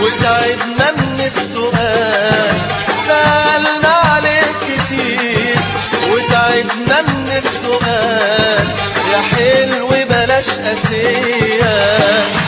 وتعبنا من السؤال سألنا عليك كتير وتعبنا من السؤال يا حلو بلاش قاسية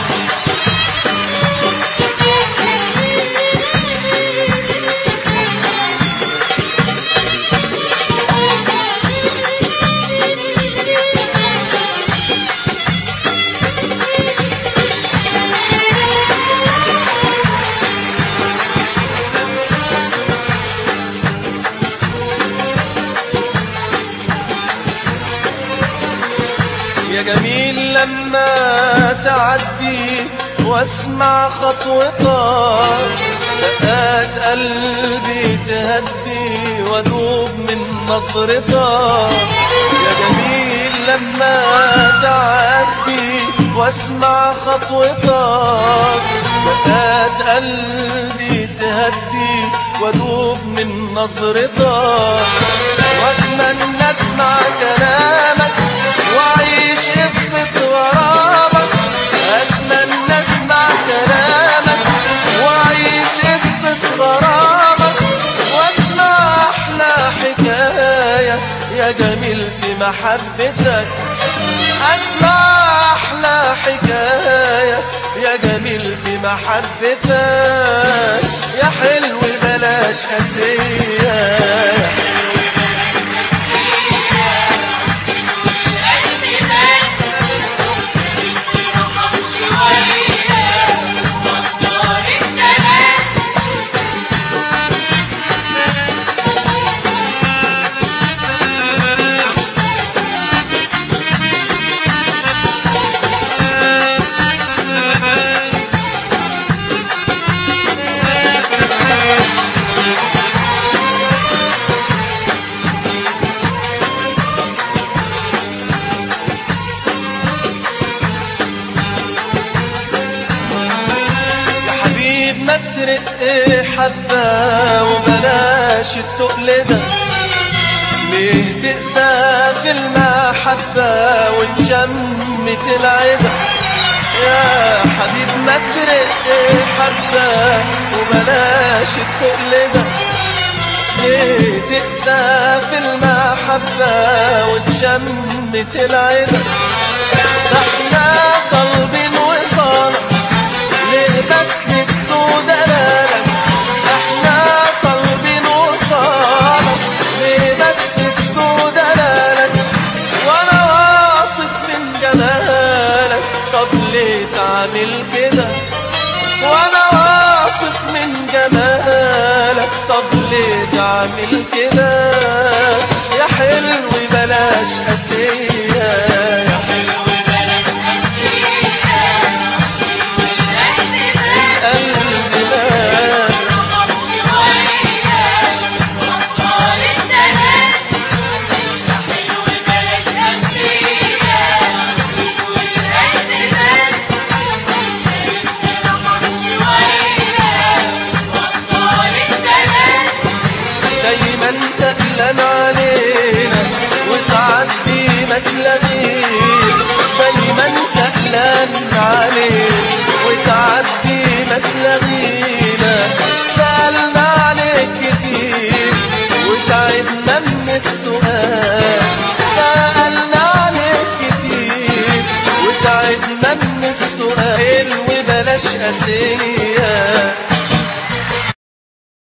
يا جميل لما تعدي واسمع خطوتك دقات قلبي تهدي وادوب من نظرتك يا جميل لما تعدي واسمع خطوتك دقات قلبي تهدي وادوب من نظرتك واتمنى اسمع كلامك واعيش قصة غرامك اتمنى اسمع كلامك واعيش قصة غرامك واسمع احلى حكاية يا جميل في محبتك اسمع احلى حكاية يا جميل في محبتك يا حلو بلاش قاسية يا حبيب ما ترق حبة وبلاش التقل ده ليه تقسى في المحبة وتشمت العدا يا حبيب ما ترق حبة وبلاش التقل ده ليه تقسى في المحبة وتشمت العدا ده احنا طالبين وصالك ليه بس تسود دلالك احنا طالبين وصالك ليه بس تسود دلالك وانا واثق من جمالك طب ليه تعمل كده وانا واثق من جمالك طب ليه تعمل كده يا حلو بلاش قاسية يا قلبي مال دايما تقلن علينا وتعدي ما تلاقينا دايما تقلن علينا وتعدي ما تلاقينا سألنا عليك كتير وتعبنا من السؤال سألنا عليك كتير وتعبنا من السؤال وبلاش قاسية